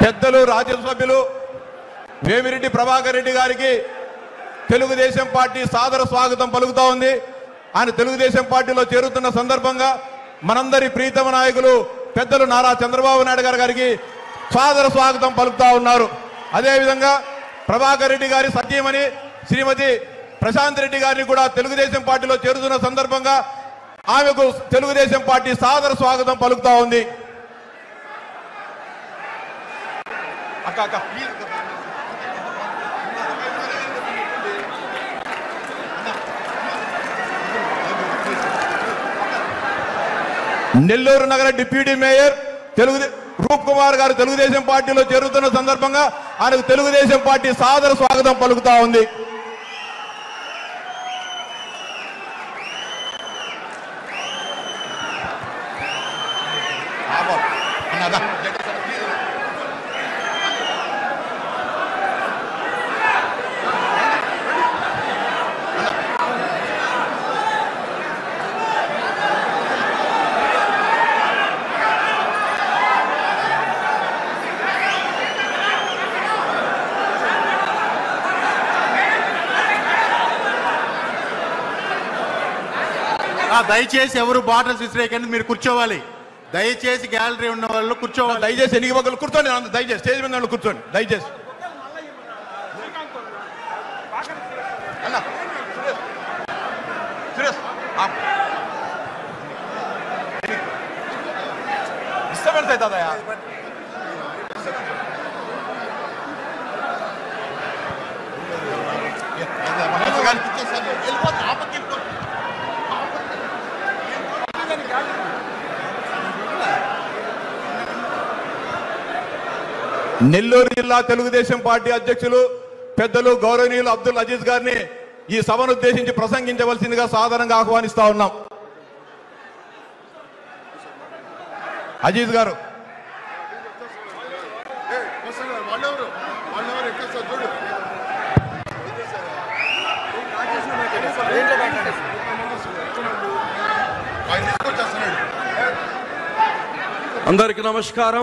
పెద్దలు రాజ్యసభ్యులు వేమిరెడ్డి ప్రభాకర్ రెడ్డి గారికి తెలుగుదేశం పార్టీ సాదర స్వాగతం పలుకుతా ఉంది ఆయన తెలుగుదేశం పార్టీలో చేరుతున్న సందర్భంగా మనందరి ప్రీతమ నాయకులు పెద్దలు నారా చంద్రబాబు నాయుడు గారి గారికి సాదర స్వాగతం పలుకుతా ఉన్నారు అదేవిధంగా ప్రభాకర్ రెడ్డి గారి సతీమణి శ్రీమతి ప్రశాంత్ రెడ్డి గారిని కూడా తెలుగుదేశం పార్టీలో చేరుతున్న సందర్భంగా ఆమెకు తెలుగుదేశం పార్టీ సాదర స్వాగతం పలుకుతా ఉంది అక్క అక్క ప్లీజ్ అక్క. నెల్లూరు నగర డిప్యూటీ మేయర్ తెలుగు రూప్ కుమార్ గారు తెలుగుదేశం పార్టీలో చేరుతున్న సందర్భంగా ఆయనకు తెలుగుదేశం పార్టీ సాదర స్వాగతం పలుకుతా ఉంది ఆ, దయచేసి ఎవరు బాటిల్స్ విసిరేయకండి మీరు కూర్చోవాలి దయచేసి గ్యాలరీ ఉన్న వాళ్ళు కూర్చోవాలి దయచేసి ఎన్ని పక్కలు కూర్చోండి అందరూ దయచేసి స్టేజ్ మీద ఉన్న వాళ్ళు కూర్చోండి దయచేసి అన్న సురేష్ సురేష్ ఆపు. డిస్టర్బెన్స్ అవుతుందయా నెల్లూరు జిల్లా తెలుగుదేశం పార్టీ అధ్యక్షులు పెద్దలు గౌరవనీయులు అబ్దుల్ అజీజ్ గారిని ఈ సభను ఉద్దేశించి ప్రసంగించవలసిందిగా సాధారణంగా ఆహ్వానిస్తా ఉన్నాం అజీజ్ గారు అందరికి నమస్కారం